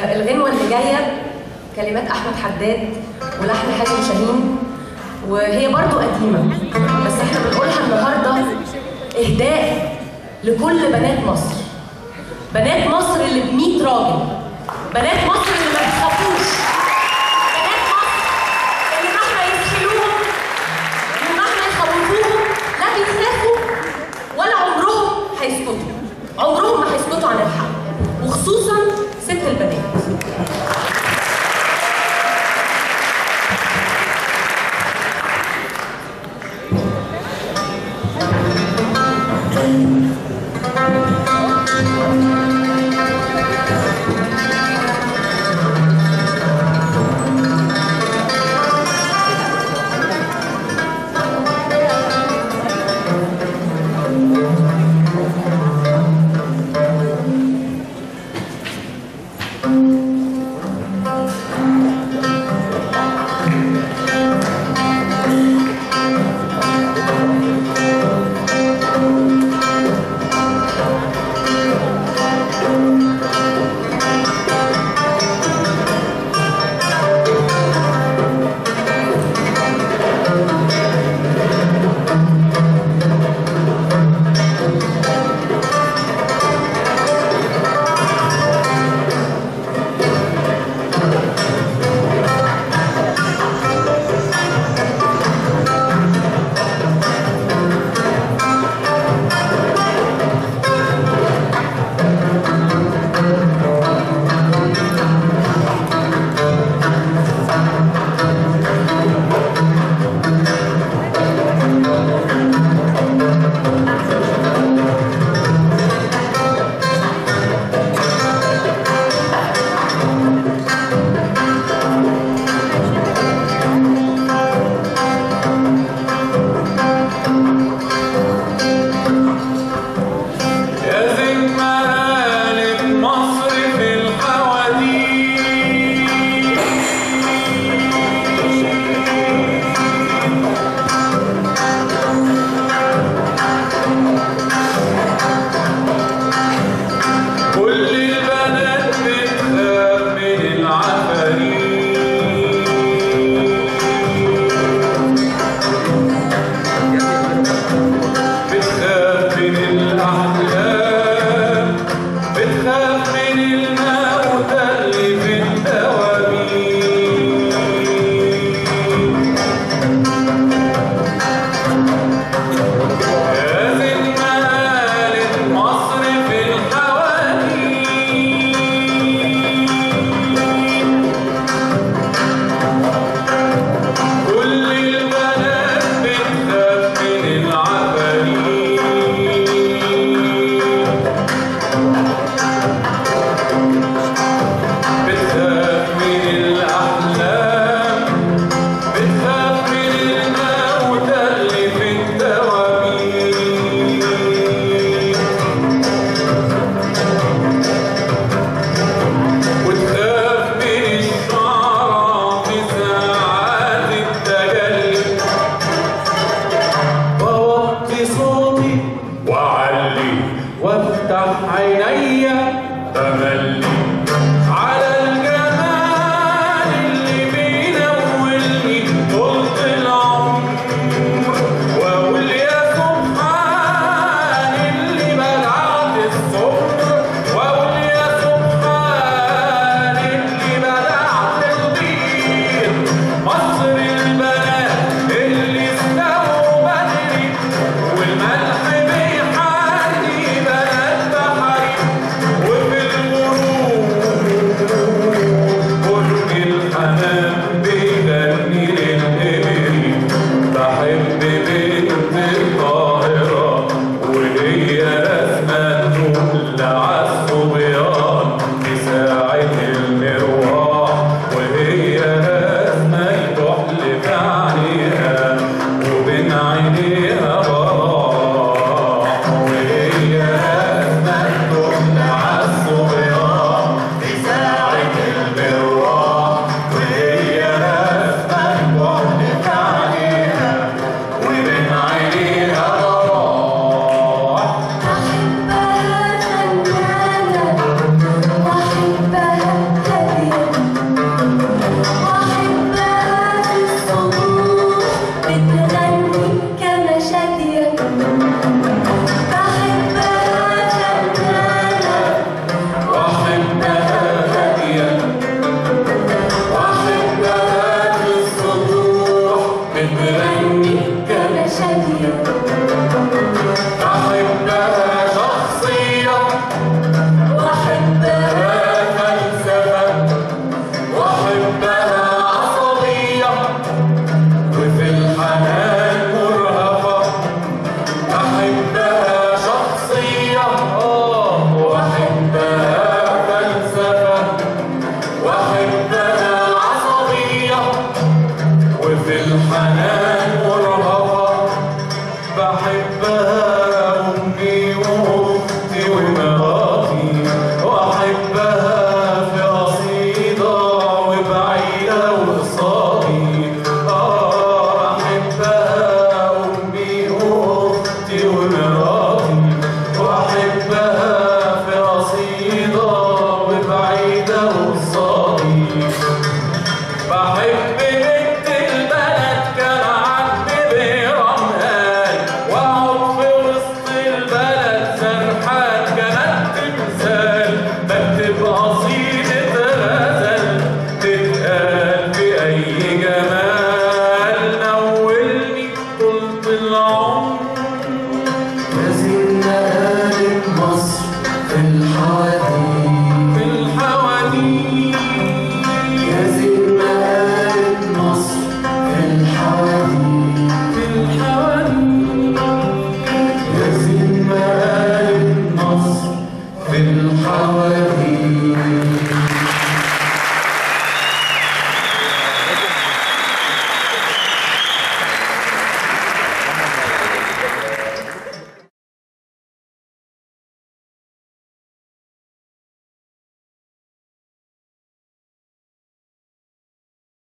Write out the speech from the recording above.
الغنوة اللي جاية كلمات أحمد حداد ولحن حازم شاهين وهي برضو قديمة بس احنا بنقولها النهاردة إهداء لكل بنات مصر بنات مصر اللي ب 100 راجل بنات مصر اللي ما بيخافوش بنات مصر اللي مهما يسحلوهم ومهما يخوفوهم لا بيخافوا ولا عمرهم هيسكتوا عمرهم ما هيسكتوا عن الحق وخصوصا ست البنات بتغني كما شادية بحبها فنانة وأحبها هادية وأحبها في السطوح بتغني كما شادية أحبها شخصية وأحبها فلسفة وأحبها عصبية وفي الحنان مرهفة أحبها شخصية آه وأحبها فلسفة وأحبها عصبية وفي الحنان مرهفة بحبها أمي وأختي ومراتي وأحبها في قصيدة وبعيدة وقصادي آه بحبها أمي وأختي ومراتي وأحبها في قصيدة وبعيدة وقصادي بحب بنت البلد كان عندي بيرمهان واقعد في وسط البلد سرحان كانت تمثال بكتب قصيدة غزل تتقال بأي جمال نولني طولة العمر لازم نقالب مصر في الحواديت في الحواديت لازم نقالب مصر في الحواديت في الحواديت لازم نقالب مصر في الحواديت